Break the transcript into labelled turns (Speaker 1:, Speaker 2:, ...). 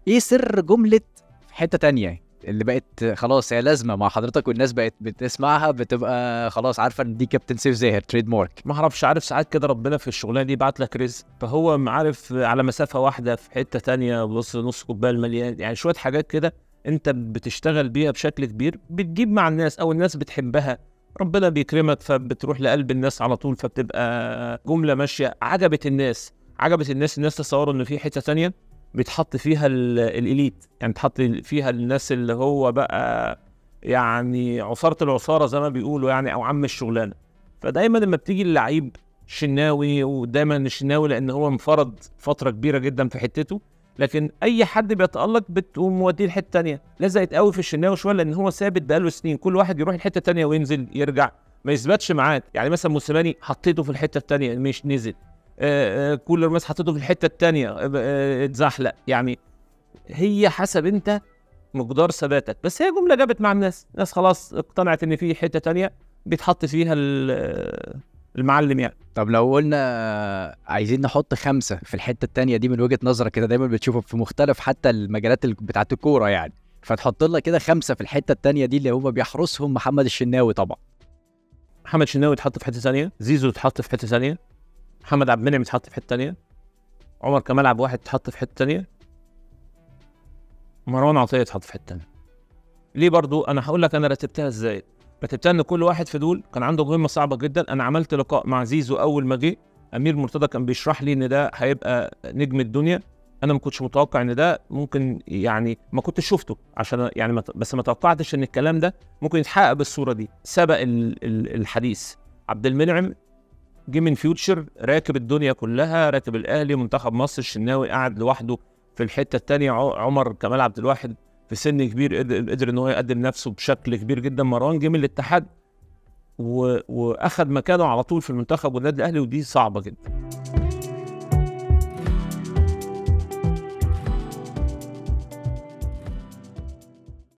Speaker 1: ايه سر جمله في حته تانية اللي بقت خلاص هي لازمه مع حضرتك والناس بقت بتسمعها بتبقى خلاص عارفه ان دي كابتن سيف زاهر تريد مارك
Speaker 2: ما اعرفش عارف ساعات كده ربنا في الشغلانه دي بعت لك رزق فهو عارف على مسافه واحده في حته تانية بص نص كوبايه المليان يعني شويه حاجات كده انت بتشتغل بيها بشكل كبير بتجيب مع الناس او الناس بتحبها ربنا بيكرمك فبتروح لقلب الناس على طول فبتبقى جمله ماشيه عجبت الناس عجبت الناس الناس تصوروا ان في حته تانية بيتحط فيها ال- الاليت يعني تحط فيها الناس اللي هو بقى يعني عصارة العصارة زي ما بيقولوا يعني او عم الشغلانه فدايما لما بتيجي اللعيب شناوي ودايما الشناوي لان هو انفرد فتره كبيره جدا في حتته لكن اي حد بيتالق بتقوم موديه لحته تانية لزقت قوي في الشناوي شويه لان هو ثابت بقاله سنين كل واحد يروح لحته تانية وينزل يرجع ما يثبتش معاك يعني مثلا موسيماني حطيته في الحته التانية مش نزل آه، آه، كولر مثلا حطيته في الحته التانية آه، آه، اتزحلق يعني هي حسب انت مقدار ثباتك بس هي جمله جابت مع الناس الناس خلاص اقتنعت ان في حته تانية بيتحط فيها ال- المعلم يعني
Speaker 1: طب لو قلنا عايزين نحط خمسه في الحته التانية دي من وجهه نظرك كده دايما بتشوفه في مختلف حتى المجالات ال- بتاعت الكوره يعني فتحط لنا كده خمسه في الحته التانية دي اللي هما بيحرسهم محمد الشناوي طبعا
Speaker 2: محمد شناوي اتحط في حته ثانيه زيزو اتحط في حته ثانيه محمد عبد المنعم اتحط في حته ثانيه عمر كمال عبد الواحد اتحط في حته ثانيه مروان عطيه اتحط في حته ثانيه ليه برضو انا هقول لك انا رتبتها ازاي رتبتها ان كل واحد في دول كان عنده مهمه صعبه جدا انا عملت لقاء مع زيزو اول ما جه امير مرتضى كان بيشرح لي ان ده هيبقى نجم الدنيا انا ما كنتش متوقع ان ده ممكن يعني ما كنتش شفته عشان يعني ما بس ما توقعتش ان الكلام ده ممكن يتحقق بالصوره دي سبق ال- ال- الحديث عبد المنعم جه من فيوتشر راكب الدنيا كلها راكب الاهلي منتخب مصر الشناوي قاعد لوحده في الحته الثانيه عمر كمال عبد الواحد في سن كبير قدر, قدر ان هو يقدم نفسه بشكل كبير جدا مروان جه من الاتحاد و... واخد مكانه على طول في المنتخب والنادي الاهلي ودي صعبه جدا